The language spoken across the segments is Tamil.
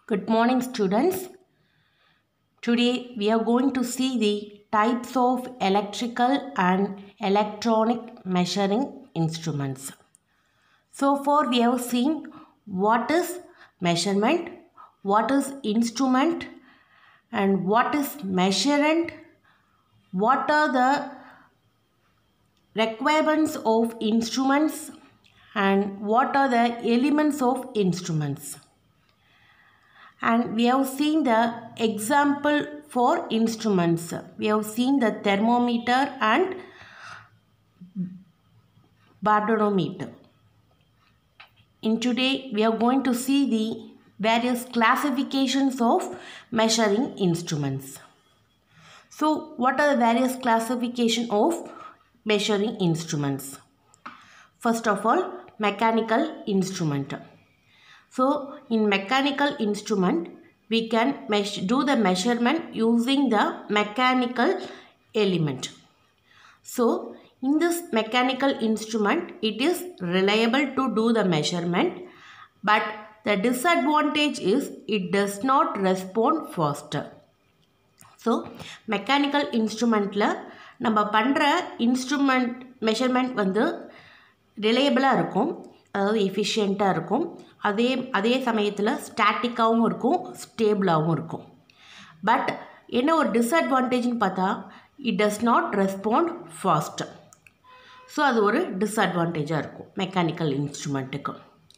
Good morning, students. Today we are going to see the types of electrical and electronic measuring instruments. So far we have seen what is measurement, what is instrument and what is measurand, what are the requirements of instruments and what are the elements of instruments and we have seen the example for instruments we have seen the thermometer and barometer in today we are going to see the various classifications of measuring instruments so what are the various classification of measuring instruments first of all mechanical instrument so in mechanical instrument we can measure, do the measurement using the mechanical element so in this mechanical instrument it is reliable to do the measurement but the disadvantage is it does not respond faster so mechanical இன்ஸ்ட்ருமெண்ட்டில் நம்ம பண்ணுற இன்ஸ்ட்ருமெண்ட் மெஷர்மெண்ட் வந்து ரிலையபிளாக இருக்கும் அதாவது எஃபிஷியண்ட்டாக இருக்கும் அதே அதே சமயத்தில் ஸ்டாட்டிக்காகவும் இருக்கும் ஸ்டேபிளாகவும் இருக்கும் பட் என்ன ஒரு டிஸ்அட்வான்டேஜ்னு பார்த்தா it does not respond fast so அது ஒரு டிஸ்அட்வான்டேஜாக இருக்கும் மெக்கானிக்கல் இன்ஸ்ட்ருமெண்ட்டுக்கு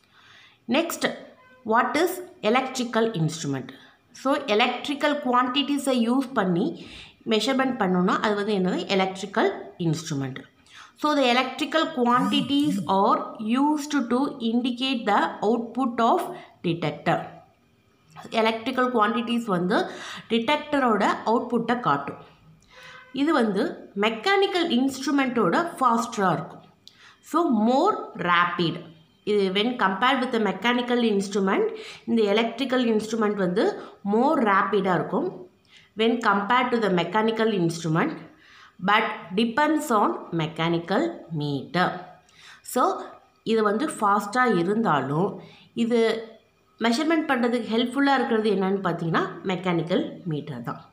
next what is electrical instrument so electrical குவான்டிட்டிஸை யூஸ் பண்ணி மெஷர்மெண்ட் பண்ணோன்னா அது வந்து என்னது electrical instrument so the electrical quantities are used to indicate the output of detector electrical quantities வந்து டிடெக்டரோட அவுட்புட்டை காட்டும் இது வந்து மெக்கானிக்கல் இன்ஸ்ட்ருமெண்ட்டோட ஃபாஸ்டராக இருக்கும் ஸோ மோர் ரேப்பிட் இது when compared with mechanical instrument இந்த எலக்ட்ரிக்கல் இன்ஸ்ட்ருமெண்ட் வந்து மோர் ரேப்பிடாக இருக்கும் when compared to the mechanical instrument but depends on mechanical meter so இது வந்து ஃபாஸ்ட்டாக இருந்தாலும் இது மெஷர்மெண்ட் பண்ணுறதுக்கு ஹெல்ப்ஃபுல்லாக இருக்கிறது என்னன்னு பார்த்தீங்கன்னா மெக்கானிக்கல் மீட்டர் தான்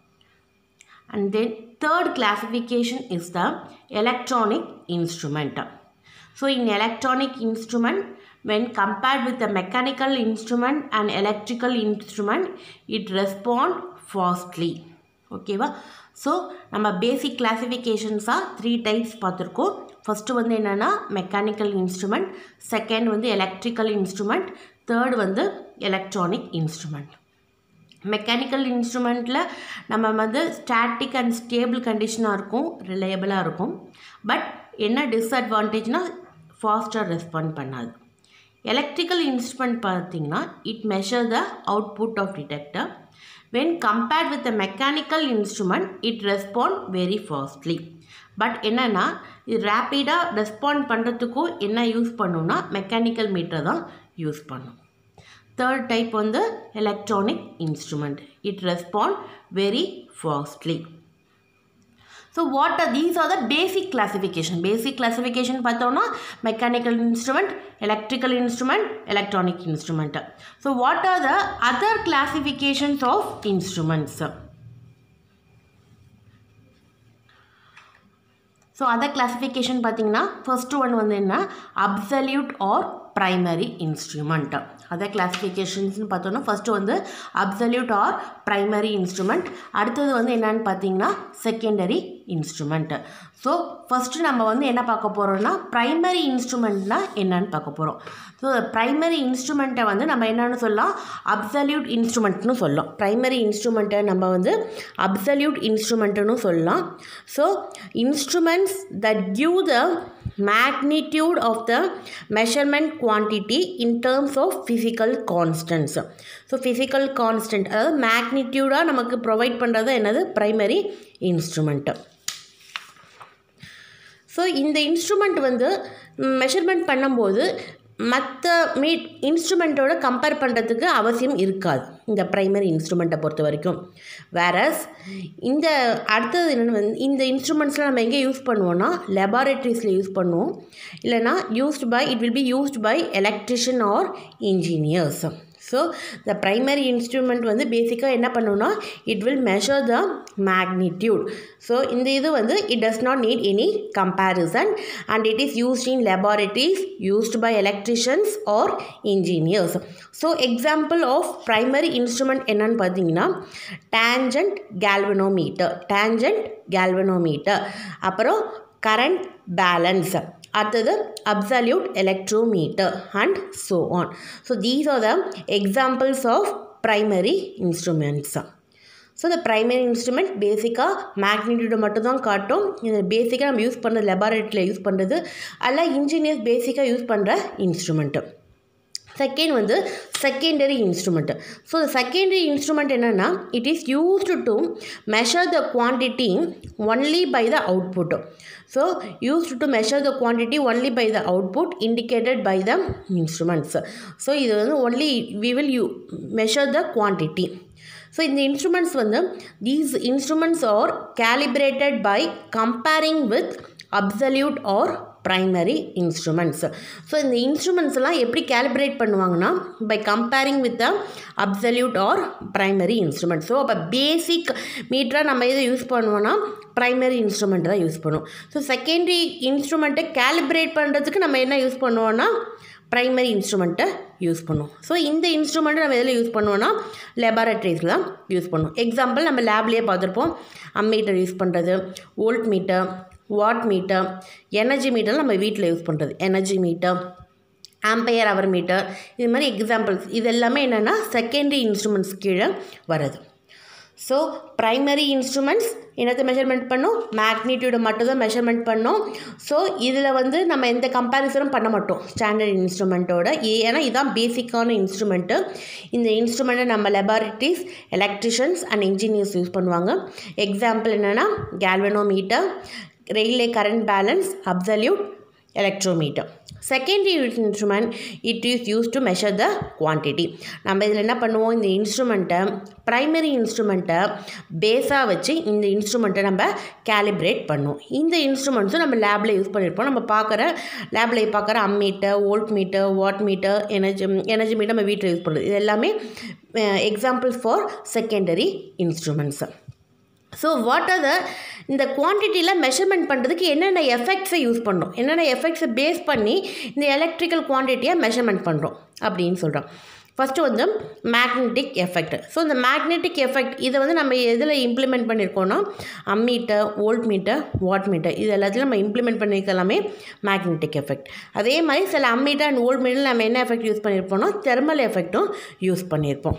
and then third classification is the electronic instrument so in electronic instrument when compared with the mechanical instrument and electrical instrument it respond fastly ஓகேவா ஸோ நம்ம பேசிக் கிளாஸிஃபிகேஷன்ஸாக த்ரீ டைப்ஸ் பார்த்துருக்கோம் ஃபஸ்ட்டு வந்து என்னென்னா மெக்கானிக்கல் இன்ஸ்ட்ருமெண்ட் செகண்ட் வந்து எலக்ட்ரிக்கல் இன்ஸ்ட்ருமெண்ட் தேர்ட் வந்து எலக்ட்ரானிக் இன்ஸ்ட்ருமெண்ட் மெக்கானிக்கல் இன்ஸ்ட்ருமெண்ட்டில் நம்ம வந்து ஸ்டாட்டிக் அண்ட் ஸ்டேபிள் கண்டிஷனாக இருக்கும் ரிலையபிளாக இருக்கும் பட் என்ன டிஸ்அட்வான்டேஜ்னால் ஃபாஸ்ட்டாக ரெஸ்பாண்ட் பண்ணாது எலக்ட்ரிக்கல் இன்ஸ்ட்ருமெண்ட் பார்த்தீங்கன்னா it measure the output of detector when compared with the mechanical instrument it respond very fastly but என்னென்னா இது ரேப்பிடாக ரெஸ்பாண்ட் பண்ணுறதுக்கும் என்ன யூஸ் பண்ணுன்னா மெக்கானிக்கல் மீட்டர் தான் யூஸ் பண்ணும் தேர்ட் டைப் வந்து electronic instrument it respond very fastly so what are these are the basic classification basic classification பார்த்தோன்னா mechanical instrument electrical instrument electronic instrument so what are the other classifications of instruments so other classification பார்த்தீங்கன்னா ஃபர்ஸ்ட் ஒன் வந்து என்ன absolute or primary instrument other கிளாஸிஃபிகேஷன்ஸ்னு பார்த்தோன்னா ஃபஸ்ட்டு வந்து அப்சல்யூட் ஆர் ப்ரைமரி இன்ஸ்ட்ருமெண்ட் அடுத்தது வந்து என்னன்னு பார்த்தீங்கன்னா செகண்டரி இன்ஸ்ட்ருமெண்ட் ஸோ ஃபஸ்ட்டு நம்ம வந்து என்ன பார்க்க போகிறோம்னா ப்ரைமரி இன்ஸ்ட்ருமெண்ட்னா என்னன்னு பார்க்க போகிறோம் ஸோ ப்ரைமரி இன்ஸ்ட்ருமெண்ட்டை வந்து நம்ம என்னென்னு சொல்லலாம் அப்சல்யூட் இன்ஸ்ட்ருமெண்ட்னு சொல்லலாம் ப்ரைமரி இன்ஸ்ட்ருமெண்ட்டை நம்ம வந்து அப்சல்யூட் இன்ஸ்ட்ருமெண்ட்டுன்னு சொல்லலாம் so instruments that give the magnitude of the measurement quantity in terms of physical constants so physical constant அதாவது மேக்னிடியூடாக நமக்கு ப்ரொவைட் பண்ணுறது என்னது ப்ரைமரி இன்ஸ்ட்ருமெண்ட்டு ஸோ இந்த இன்ஸ்ட்ருமெண்ட் வந்து மெஷர்மெண்ட் பண்ணும்போது மற்ற மீட் இன்ஸ்ட்ருமெண்ட்டோட கம்பேர் பண்ணுறதுக்கு அவசியம் இருக்காது இந்த ப்ரைமரி இன்ஸ்ட்ருமெண்ட்டை பொறுத்த வரைக்கும் வேறஸ் இந்த அடுத்தது என்னென்னு வந்து இந்த இன்ஸ்ட்ருமெண்ட்ஸ்லாம் நம்ம எங்கே யூஸ் பண்ணுவோம்னா லெபார்ட்ரிஸில் யூஸ் பண்ணுவோம் இல்லைனா used by it will be used by electrician or engineers so the primary instrument வந்து பேசிக்காக என்ன பண்ணுன்னா it will measure the magnitude so இந்த இது வந்து it does not need any comparison and it is used in laboratories used by electricians or engineers so example of primary instrument என்னன்னு பார்த்தீங்கன்னா டேஞ்சன்ட் கேல்வனோமீட்டர் டேஞ்சன்ட் கேல்வனோமீட்டர் அப்புறம் கரண்ட் பேலன்ஸ் அடுத்தது absolute electrometer and so on so these are the examples of primary instruments so இந்த ப்ரைமரி இன்ஸ்ட்ருமெண்ட் பேசிக்காக மேக்னிடியூடை மட்டும் தான் காட்டும் இது பேசிக்காக நம்ம யூஸ் பண்ணுறது லெபார்ட்டரியில் யூஸ் பண்ணுறது அல்ல இன்ஜினியர்ஸ் பேசிக்காக யூஸ் பண்ணுற இன்ஸ்ட்ருமெண்ட்டு செகண்ட் வந்து secondary instrument so secondary instrument என்னென்னா it is used to measure the quantity only by the output so used to measure the quantity only by the output indicated by the instruments so இது வந்து only we will you measure the quantity so இந்த இன்ஸ்ட்ருமெண்ட்ஸ் வந்து these instruments are calibrated by comparing with absolute or primary instruments so இந்த இன்ஸ்ட்ருமெண்ட்ஸ் எல்லாம் எப்படி கேலிப்ரேட் பண்ணுவாங்கன்னா by comparing with the absolute or primary instrument so அப்போ பேசிக் மீட்டராக நம்ம எதை யூஸ் பண்ணுவோன்னா ப்ரைமரி இன்ஸ்ட்ருமெண்ட் தான் யூஸ் பண்ணுவோம் ஸோ செகண்டரி இன்ஸ்ட்ருமெண்ட்டை கேலிப்ரேட் பண்ணுறதுக்கு நம்ம என்ன யூஸ் பண்ணுவோன்னா ப்ரைமரி இன்ஸ்ட்ருமெண்ட்டை யூஸ் பண்ணுவோம் ஸோ இந்த இன்ஸ்ட்ருமெண்ட்டை நம்ம எதில் யூஸ் பண்ணுவோன்னா லெபார்ட்டரிஸில் தான் யூஸ் பண்ணுவோம் எக்ஸாம்பிள் நம்ம லேப்லேயே பார்த்துருப்போம் அம்மீட்டர் யூஸ் பண்ணுறது voltmeter wattmeter energy meter நம்ம வீட்டில் யூஸ் பண்ணுறது energy meter ampere hour meter இது மாதிரி எக்ஸாம்பிள்ஸ் இது எல்லாமே என்னென்னா செகண்டரி இன்ஸ்ட்ருமெண்ட்ஸ் கீழே வருது ஸோ ப்ரைமரி இன்ஸ்ட்ருமெண்ட்ஸ் என்னத்தை மெஷர்மெண்ட் பண்ணோம் மேக்னிடியூடை மட்டும் தான் மெஷர்மெண்ட் பண்ணோம் ஸோ இதில் வந்து நம்ம எந்த கம்பேரிசனும் பண்ண மாட்டோம் ஸ்டாண்டர்ட் இன்ஸ்ட்ருமெண்ட்டோட ஏன்னா இதுதான் பேசிக்கான இன்ஸ்ட்ருமெண்ட்டு இந்த இன்ஸ்ட்ருமெண்ட்டை நம்ம laboratories electricians and engineers use பண்ணுவாங்க எக்ஸாம்பிள் என்னென்னா galvanometer relay current balance absolute electrometer secondary instrument it is use to measure the quantity நம்ம இதில் என்ன பண்ணுவோம் இந்த இன்ஸ்ட்ருமெண்ட்டை ப்ரைமரி இன்ஸ்ட்ருமெண்ட்டை பேஸாக வச்சு இந்த இன்ஸ்ட்ருமெண்ட்டை நம்ம கேலிப்ரேட் பண்ணுவோம் இந்த இன்ஸ்ட்ருமெண்ட்ஸும் நம்ம லேபில் யூஸ் பண்ணியிருப்போம் நம்ம பார்க்குற லேபில் பார்க்குற ammeter voltmeter wattmeter energy energy meter நம்ம வீட்டில் யூஸ் பண்ணுறது இது எல்லாமே example for secondary instruments so what are the இந்த குவான்டிட்டியில் மெஷர்மெண்ட் பண்ணுறதுக்கு என்னென்ன எஃபெக்ட்ஸை யூஸ் பண்ணுறோம் என்னென்ன எஃபெக்ட்ஸை பேஸ் பண்ணி இந்த எலக்ட்ரிக்கல் குவான்டிட்டியை மெஷர்மெண்ட் பண்ணுறோம் அப்படின்னு சொல்கிறோம் ஃபஸ்ட்டு வந்து மேக்னெட்டிக் எஃபெக்ட் ஸோ இந்த மேக்னெட்டிக் எஃபெக்ட் இதை வந்து நம்ம எதில் இம்ப்ளிமெண்ட் பண்ணியிருக்கோம்னா ammeter voltmeter wattmeter இது எல்லாத்தையும் நம்ம இம்ப்ளிமெண்ட் பண்ணியிருக்க எல்லாமே மேக்னெட்டிக் எஃபெக்ட் அதே மாதிரி சில அம்மீட்டர் அண்ட் வோல்ட் மீட்டர் நம்ம என்ன எஃபெக்ட் யூஸ் பண்ணியிருப்போம்னா தெர்மல் எஃபெக்ட்டும் யூஸ் பண்ணியிருப்போம்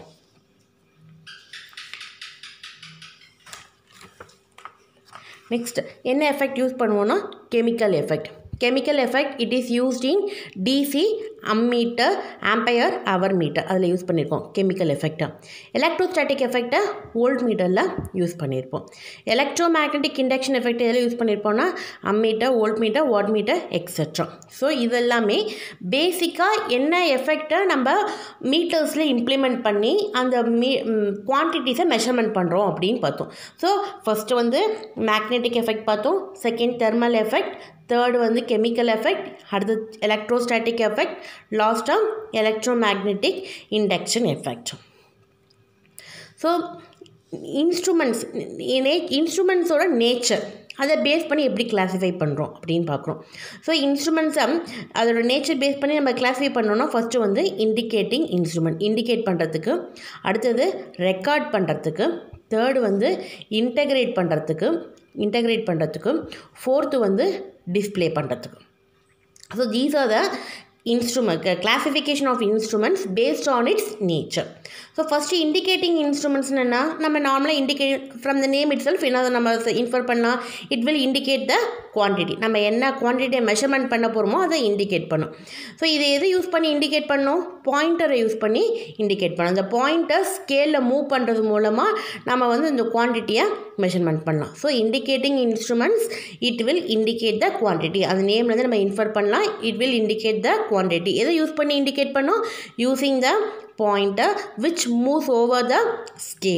நெக்ஸ்ட் என்ன எஃபெக்ட் யூஸ் பண்ணுவோன்னா chemical effect chemical effect it is used in DC ammeter ampere hour meter அதில் யூஸ் பண்ணியிருக்கோம் கெமிக்கல் எஃபெக்டை எலக்ட்ரோஸ்டாட்டிக் எஃபெக்டை வோல்ட் மீட்டரில் யூஸ் பண்ணியிருப்போம் எலக்ட்ரோ மேக்னட்டிக் இண்டக்ஷன் எஃபெக்ட் எதில் யூஸ் பண்ணியிருப்போம்னா ammeter voltmeter wattmeter et cetera so இதெல்லாமே பேசிக்காக என்ன எஃபெக்டை நம்ம மீட்டர்ஸில் இம்ப்ளிமெண்ட் பண்ணி அந்த மீ குவான்டிட்டிஸை மெஷர்மெண்ட் பண்ணுறோம் அப்படின்னு பார்த்தோம் ஸோ ஃபஸ்ட்டு வந்து மேக்னெட்டிக் எஃபெக்ட் பார்த்தோம் செகண்ட் தெர்மல் எஃபெக்ட் தேர்டு வந்து கெமிக்கல் எஃபெக்ட் அடுத்து எலக்ட்ரோஸ்டாட்டிக் எஃபெக்ட் லாஸ்ட்டாக electromagnetic induction effect so instruments நே இன்ஸ்ட்ருமெண்ட்ஸோட நேச்சர் அதை பேஸ் பண்ணி எப்படி கிளாஸிஃபை பண்ணுறோம் அப்படின்னு பார்க்குறோம் ஸோ இன்ஸ்ட்ருமெண்ட்ஸை அதோட நேச்சர் பேஸ் பண்ணி நம்ம கிளாஸிஃபை பண்ணோன்னா ஃபஸ்ட்டு வந்து இண்டிகேட்டிங் இன்ஸ்ட்ருமெண்ட் இண்டிகேட் பண்ணுறதுக்கு அடுத்தது ரெக்கார்ட் பண்ணுறதுக்கு தேர்டு வந்து இன்டகிரேட் பண்ணுறதுக்கு இன்டகிரேட் பண்ணுறதுக்கு ஃபோர்த்து வந்து டிஸ்பிளே பண்ணுறதுக்கு so these are the instrument classification of instruments based on its nature so first indicating instruments என்னென்னா நம்ம நார்மலாக indicate from the name itself என்ன நம்ம இன்ஃபர் பண்ணலாம் it will indicate the quantity நம்ம என்ன குவான்டிட்டியை மெஷர்மெண்ட் பண்ண போகிறோமோ அதை இண்டிகேட் பண்ணும் ஸோ இதை எது யூஸ் பண்ணி இண்டிகேட் பண்ணோம் பாயிண்டரை யூஸ் பண்ணி இண்டிகேட் பண்ணோம் அந்த பாயிண்டர் ஸ்கேலில் மூவ் பண்ணுறது மூலமாக நம்ம வந்து இந்த குவான்டிட்டியை மெஷர்மெண்ட் பண்ணலாம் so indicating instruments it will indicate the quantity அந்த நேம்லேருந்து நம்ம இன்ஃபர் பண்ணலாம் it will indicate the quantity எதை யூஸ் பண்ணி இண்டிகேட் பண்ணோம் using the pointer which moves over the scale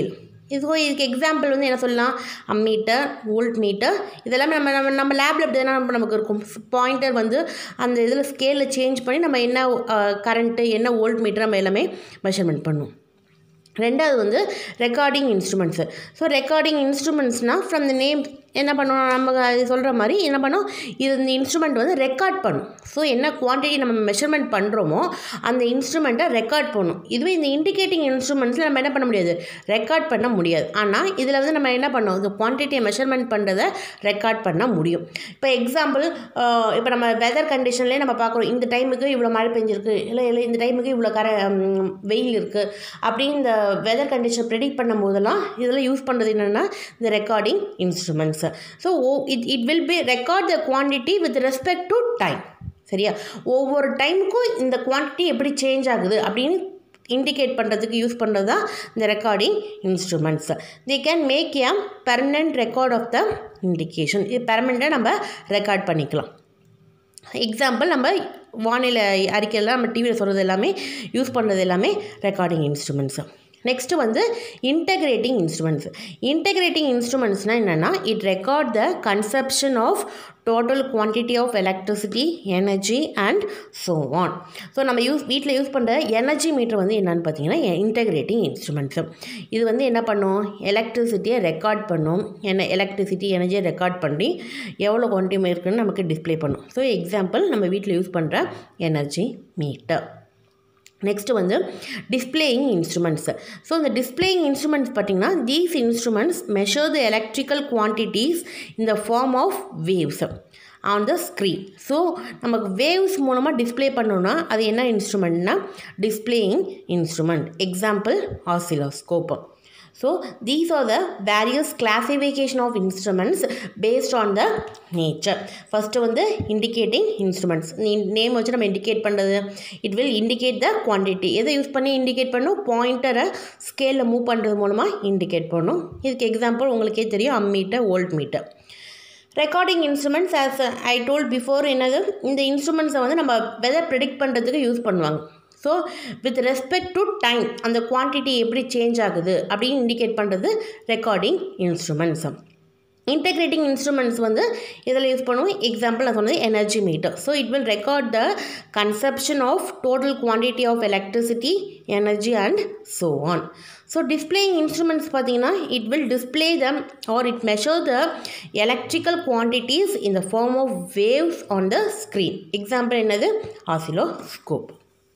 இது இதுக்கு எக்ஸாம்பிள் வந்து என்ன சொல்லலாம் அம்மீட்டர் வோல்ட் மீட்டர் இதெல்லாம் நம்ம நம்ம நம்ம லேபில் இப்படி தானே நமக்கு இருக்கும் பாயிண்டர் வந்து அந்த இதில் ஸ்கேலில் சேஞ்ச் பண்ணி நம்ம என்ன கரண்ட்டு என்ன வோல்ட் மீட்டர் நம்ம எல்லாமே மெஷர்மெண்ட் பண்ணுவோம் ரெண்டாவது வந்து ரெக்கார்டிங் இன்ஸ்ட்ருமெண்ட்ஸு ஸோ ரெக்கார்டிங் இன்ஸ்ட்ருமெண்ட்ஸ்னால் ஃப்ரம் த நேம் என்ன பண்ணுவோம் நம்ம அது சொல்கிற மாதிரி என்ன பண்ணோம் இது இந்த இன்ஸ்ட்ருமெண்ட் வந்து ரெக்கார்ட் பண்ணும் ஸோ என்ன குவான்டிட்டி நம்ம மெஷர்மெண்ட் பண்ணுறோமோ அந்த இன்ஸ்ட்ருமெண்ட்டை ரெக்கார்ட் பண்ணும் இதுவே இந்த இண்டிகேட்டிங் இன்ஸ்ட்ருமெண்ட்ஸில் நம்ம என்ன பண்ண முடியாது ரெக்கார்ட் பண்ண முடியாது ஆனால் இதில் வந்து நம்ம என்ன பண்ணோம் இந்த குவான்டிட்டியை மெஷர்மெண்ட் பண்ணுறதை ரெக்கார்ட் பண்ண முடியும் இப்போ எக்ஸாம்பிள் இப்போ நம்ம வெதர் கண்டிஷன்லேயே நம்ம பார்க்குறோம் இந்த டைமுக்கு இவ்வளோ மழை பெஞ்சிருக்கு இல்லை இல்லை இந்த டைமுக்கு இவ்வளோ கர ம், வெயில் இருக்குது அப்படின்னு இந்த வெதர் கண்டிஷன் ப்ரெடிக்ட் பண்ணும் போதெல்லாம் இதில் யூஸ் பண்ணுறது என்னென்னா இந்த recording instruments so it it will be record the quantity with respect to time சரியா ஒவ்வொரு டைமுக்கும் இந்த குவான்டிட்டி எப்படி சேஞ்ச் ஆகுது அப்படின்னு இண்டிகேட் பண்ணுறதுக்கு யூஸ் பண்ணுறது தான் இந்த recording instruments they can make a permanent record of the indication இது பெர்மனெண்ட்டாக நம்ம ரெக்கார்ட் பண்ணிக்கலாம் எக்ஸாம்பிள் நம்ம வானிலை அறிக்கையில் நம்ம டிவியில் சொல்கிறது எல்லாமே யூஸ் பண்ணுறது எல்லாமே ரெக்கார்டிங் இன்ஸ்ட்ருமெண்ட்ஸு நெக்ஸ்ட்டு வந்து இன்டகிரேட்டிங் இன்ஸ்ட்ருமெண்ட்ஸ் இன்டகிரேட்டிங் இன்ஸ்ட்ருமெண்ட்ஸ்னால் என்னென்னா it record the consumption of total quantity of electricity energy and so on so நம்ம யூஸ் வீட்டில் யூஸ் பண்ணுற எனர்ஜி மீட்டர் வந்து என்னென்னு பார்த்தீங்கன்னா இன்டகிரேட்டிங் இன்ஸ்ட்ருமெண்ட்ஸு இது வந்து என்ன பண்ணும் எலக்ட்ரிசிட்டியை ரெக்கார்ட் பண்ணும் என்ன எலக்ட்ரிசிட்டி எனர்ஜியை ரெக்கார்ட் பண்ணி எவ்வளோ குவான்டிட்டி இருக்குன்னு நமக்கு டிஸ்ப்ளே பண்ணும் ஸோ எக்ஸாம்பிள் நம்ம வீட்டில் யூஸ் பண்ணுற எனர்ஜி மீட்டர் நெக்ஸ்ட்டு வந்து டிஸ்பிளேயிங் இன்ஸ்ட்ருமெண்ட்ஸ் ஸோ இந்த டிஸ்பிளேயிங் இன்ஸ்ட்ருமெண்ட்ஸ் பார்த்திங்கன்னா these instruments measure the electrical quantities in the form of waves on the screen so நமக்கு வேவ்ஸ் மூலமாக டிஸ்ப்ளே பண்ணோன்னா அது என்ன இன்ஸ்ட்ருமெண்ட்னா displaying instrument example oscilloscope So these are the various classification of instruments based on the nature. First வந்து indicating instruments. நேம் வச்சு நம்ம indicate பண்ணுறது it will indicate the quantity. எதை யூஸ் பண்ணி indicate பண்ணும் பாயிண்டரை ஸ்கேலில் மூவ் பண்ணுறது மூலமாக indicate பண்ணும் இதுக்கு எக்ஸாம்பிள் உங்களுக்கே தெரியும் ammeter voltmeter recording instruments as I told before என்னது இந்த இன்ஸ்ட்ருமெண்ட்ஸை வந்து நம்ம வெதர் ப்ரெடிக்ட் பண்ணுறதுக்கு யூஸ் பண்ணுவாங்க so with respect to time அந்த குவான்டிட்டி எப்படி சேஞ்ச் ஆகுது அப்படின்னு இண்டிகேட் பண்ணுறது ரெக்கார்டிங் இன்ஸ்ட்ருமெண்ட்ஸ் இன்டெகிரேட்டிங் இன்ஸ்ட்ருமெண்ட்ஸ் வந்து இதில் யூஸ் பண்ணுவோம் எக்ஸாம்பிள் நான் சொன்னது energy meter so it will record the consumption of total quantity of electricity energy and so on so displaying instruments பார்த்தீங்கன்னா it will display them or it measure the electrical quantities in the form of waves on the screen example என்னது ஆசிலோஸ்கோப்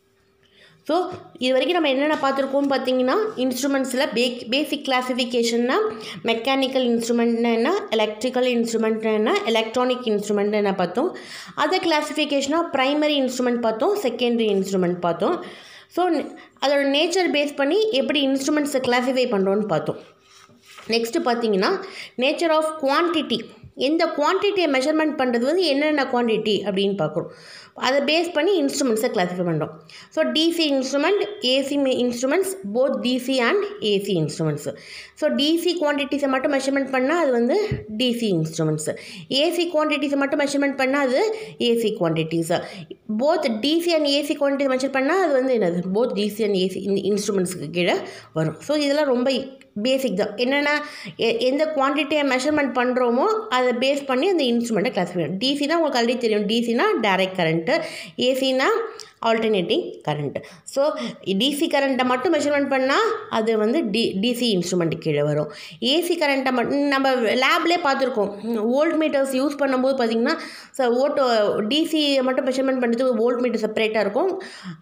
ஸோ இது வரைக்கும் நம்ம என்னென்ன பார்த்துருக்கோம்னு பார்த்தீங்கன்னா இன்ஸ்ட்ருமெண்ட்ஸில் பே பேசிக் கிளாஸிஃபிகேஷன்னா மெக்கானிக்கல் இன்ஸ்ட்ருமெண்ட்னா என்ன எலக்ட்ரிக்கல் இன்ஸ்ட்ருமெண்ட்னா என்ன எலக்ட்ரானிக் இன்ஸ்ட்ருமெண்ட் என்ன பார்த்தோம் அதர் கிளாஸிஃபிகேஷனாக ப்ரைமரி இன்ஸ்ட்ருமெண்ட் பார்த்தோம் செகண்டரி இன்ஸ்ட்ருமெண்ட் பார்த்தோம் ஸோ அதோட நேச்சர் பேஸ் பண்ணி எப்படி இன்ஸ்ட்ருமெண்ட்ஸை கிளாஸிஃபை பண்ணுறோன்னு பார்த்தோம் நெக்ஸ்ட்டு பார்த்தீங்கன்னா நேச்சர் ஆஃப் குவான்டிட்டி எந்த குவான்டிட்டியை மெஷர்மெண்ட் பண்ணுறது வந்து என்னென்ன குவான்டிட்டி அப்படின்னு பார்க்குறோம் அதை பேஸ் பண்ணி இன்ஸ்ட்ருமெண்ட்ஸை கிளாஸிஃபை பண்ணுறோம் so DC instrument AC instruments both DC and AC instruments so DC குவான்டிட்டிஸை மட்டும் மெஷர்மெண்ட் பண்ணால் அது வந்து டிசி இன்ஸ்ட்ருமெண்ட்ஸ் ஏசி குவான்டிட்டிஸை மட்டும் மெஷர்மெண்ட் பண்ணால் அது AC quantities both DC and AC quantity measure பண்ணால் அது வந்து என்னது போத் டிசி அண்ட் ஏசி இன்ஸ்ட்ருமெண்ட்ஸுக்கு கீழே வரும் ஸோ இதெல்லாம் ரொம்ப பேசிக் தான் என்னென்னா எ- எந்த குவான்டிட்டியை மெஷர்மெண்ட் பண்ணுறோமோ அதை பேஸ் பண்ணி அந்த இன்ஸ்ட்ருமெண்ட்டை கிளாஸிஃபை பண்ணும் டிசினா உங்களுக்கு ஆல்ரெடி தெரியும் டிசினா டைரக்ட் கரண்ட்டு ஏசினா ஆல்டர்னேட்டிங் கரண்ட்டு ஸோ டிசி கரண்ட்டை மட்டும் மெஷர்மெண்ட் பண்ணால் அது வந்து டி டிசி இன்ஸ்ட்ருமெண்ட் கீழே வரும் ஏசி கரண்ட்டை மட்டும் நம்ம லேப்லேயே பார்த்துருக்கோம் வோல்ட் மீட்டர்ஸ் யூஸ் பண்ணும்போது பார்த்திங்கன்னா ஸோ ஓட்டோ டிசி மட்டும் மெஷர்மெண்ட் பண்ணுறதுக்கு வோல்ட் மீட்டர் செப்பரேட்டாக இருக்கும்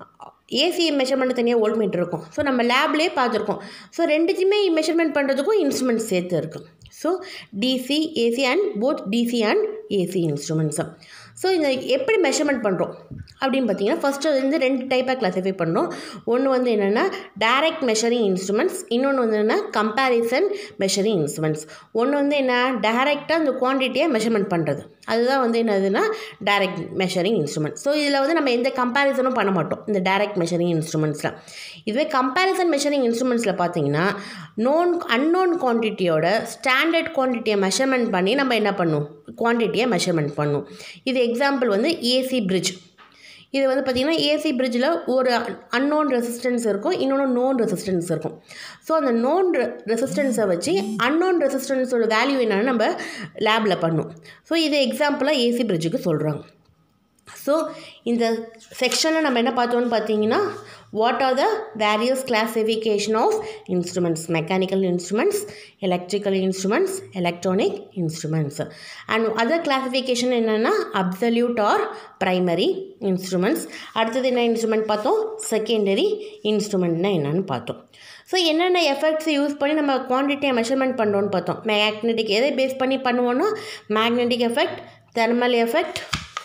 ஏசி மெஷர்மெண்ட் தனியாக வோல்ட் மீட்டர் இருக்கும் ஸோ நம்ம லேப்லேயே பார்த்துருக்கோம் ஸோ ரெண்டுத்தையுமே மெஷர்மெண்ட் பண்ணுறதுக்கும் இன்ஸ்ட்ருமெண்ட் சேர்த்து இருக்கும் so DC AC and both DC and AC instruments so இந்த எப்படி மெஷர்மெண்ட் பண்ணுறோம் அப்படின்னு பார்த்தீங்கன்னா ஃபஸ்ட்டு வந்து ரெண்டு டைப்பாக கிளாஸிஃபை பண்ணுறோம் ஒன்று வந்து என்னென்னா டைரக்ட் மெஷரிங் இன்ஸ்ட்ருமெண்ட்ஸ் இன்னொன்று வந்து என்ன கம்பேரிசன் மெஷரிங் இன்ஸ்ட்ருமெண்ட்ஸ் ஒன்று வந்து என்ன டைரெக்டாக அந்த குவான்டிட்டியை மெஷர்மெண்ட் பண்ணுறது அதுதான் வந்து என்னதுன்னா டைரக்ட் மெஷரிங் இன்ஸ்ட்ருமெண்ட் ஸோ இதில் வந்து நம்ம எந்த கம்பேரிசனும் பண்ண மாட்டோம் இந்த டைரக்ட் மெஷரிங் இன்ஸ்ட்ருமெண்ட்ஸில் இதுவே கம்பேரிசன் மெஷரிங் இன்ஸ்ட்ருமெண்ட்ஸில் பார்த்தீங்கன்னா நோன் அன்னோன் குவான்டிட்டியோட ஸ்டாண்டர்ட் குவான்டிட்டியை மெஷர்மெண்ட் பண்ணி நம்ம என்ன பண்ணுவோம் குவான்டிட்டியை மெஷர்மெண்ட் பண்ணும் இது எக்ஸாம்பிள் வந்து ஏசி பிரிட்ஜ் இது வந்து பார்த்திங்கன்னா ஏசி பிரிட்ஜில் ஒரு அன்னோன் ரெசிஸ்டன்ஸ் இருக்கும் இன்னொன்று நோன் ரெசிஸ்டன்ஸ் இருக்கும் ஸோ அந்த நோன் ரெசிஸ்டன்ஸை வச்சு அன்னோன் ரெசிஸ்டன்ஸோட வேல்யூ என்னன்னு நம்ம லேபில் பண்ணும் ஸோ இது எக்ஸாம்பிளாக ஏசி பிரிட்ஜுக்கு சொல்கிறாங்க ஸோ இந்த செக்ஷனில் நம்ம என்ன பார்த்தோம்னு பார்த்தீங்கன்னா what are the various classification of instruments mechanical instruments electrical instruments electronic instruments and other classification என்னென்னா அப்சல்யூட் ஆர் ப்ரைமரி இன்ஸ்ட்ருமெண்ட்ஸ் அடுத்தது என்ன இன்ஸ்ட்ருமெண்ட் பார்த்தோம் செகண்டரி இன்ஸ்ட்ருமெண்ட்னா என்னன்னு பார்த்தோம் ஸோ என்னென்ன எஃபெக்ட்ஸ் யூஸ் பண்ணி நம்ம குவான்டிட்டியை மெஷர்மெண்ட் பண்ணுறோன்னு பார்த்தோம் மேக்னெட்டிக் எதை பேஸ் பண்ணி பண்ணுவோன்னா magnetic effect thermal effect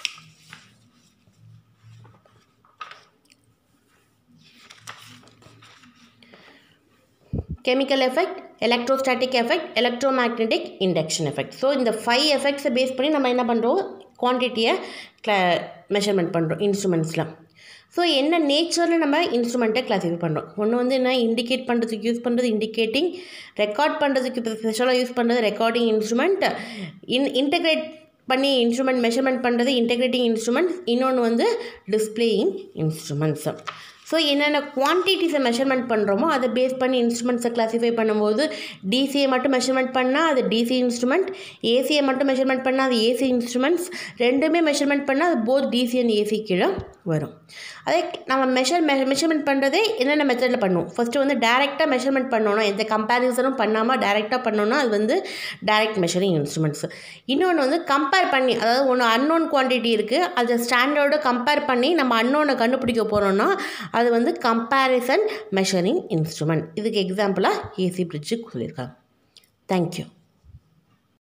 chemical effect electrostatic effect electromagnetic induction effect so இந்த ஃபைவ் எஃபெக்ட்ஸை பேஸ் பண்ணி நம்ம என்ன பண்ணுறோம் குவான்டிட்டியை கிளா மெஷர்மெண்ட் பண்ணுறோம் இன்ஸ்ட்ருமெண்ட்ஸில் ஸோ என்ன நேச்சரில் நம்ம இன்ஸ்ட்ருமெண்ட்டை கிளாஸிஃபை பண்ணுறோம் ஒன்று வந்து என்ன இண்டிகேட் பண்ணுறதுக்கு யூஸ் பண்ணுறது இண்டிகேட்டிங் ரெக்கார்ட் பண்ணுறதுக்கு இப்போ ஸ்பெஷலாக யூஸ் பண்ணுறது ரெக்கார்டிங் இன்ஸ்ட்ருமெண்ட் இன் இன்டகிரேட் பண்ணி இன்ஸ்ட்ருமெண்ட் மெஷர்மெண்ட் பண்ணுறது இன்டெகிரேட்டிங் இன்ஸ்ட்ருமெண்ட்ஸ் இன்னொன்று வந்து டிஸ்பிளேயிங் இன்ஸ்ட்ருமெண்ட்ஸ் ஸோ என்னென்ன குவான்டிட்டிஸை மெஷர்மெண்ட் பண்ணுறோமோ அதை பேஸ் பண்ணி இன்ஸ்ட்ருமெண்ட்ஸை கிளாஸிஃபை பண்ணும்போது டிசியை மட்டும் மெஷர்மெண்ட் பண்ணால் அது டிசி இன்ஸ்ட்ருமெண்ட் ஏசியை மட்டும் மெஷர்மெண்ட் பண்ணால் அது ஏசி இன்ஸ்ட்ருமெண்ட்ஸ் ரெண்டுமே மெஷர்மெண்ட் பண்ணால் அது போத் டிசி அண்ட் ஏசி கீழே வரும் அதே நம்ம மெஷர் மெ மெஷர்மெண்ட் பண்ணுறதே என்னென்ன மெத்தடில் பண்ணுவோம் ஃபஸ்ட்டு வந்து டேரெக்டாக மெஷர்மெண்ட் பண்ணணும் எந்த கம்பேரிசனும் பண்ணாமல் டேரெக்டாக பண்ணோன்னா அது வந்து டைரக்ட் மெஷரிங் இன்ஸ்ட்ருமெண்ட்ஸ் இன்னொன்று வந்து கம்பேர் பண்ணி அதாவது ஒன்று அன்னோன் குவான்டிட்டி இருக்குது அதை ஸ்டாண்டர்டோட கம்பேர் பண்ணி நம்ம அன்னோனை கண்டுபிடிக்க போகிறோன்னா அது வந்து கம்பேரிசன் மெஷரிங் இன்ஸ்ட்ருமெண்ட் இதுக்கு எக்ஸாம்பிளாக ஏசி பிரிட்ஜுக்கு சொல்லியிருக்காங்க தேங்க்யூ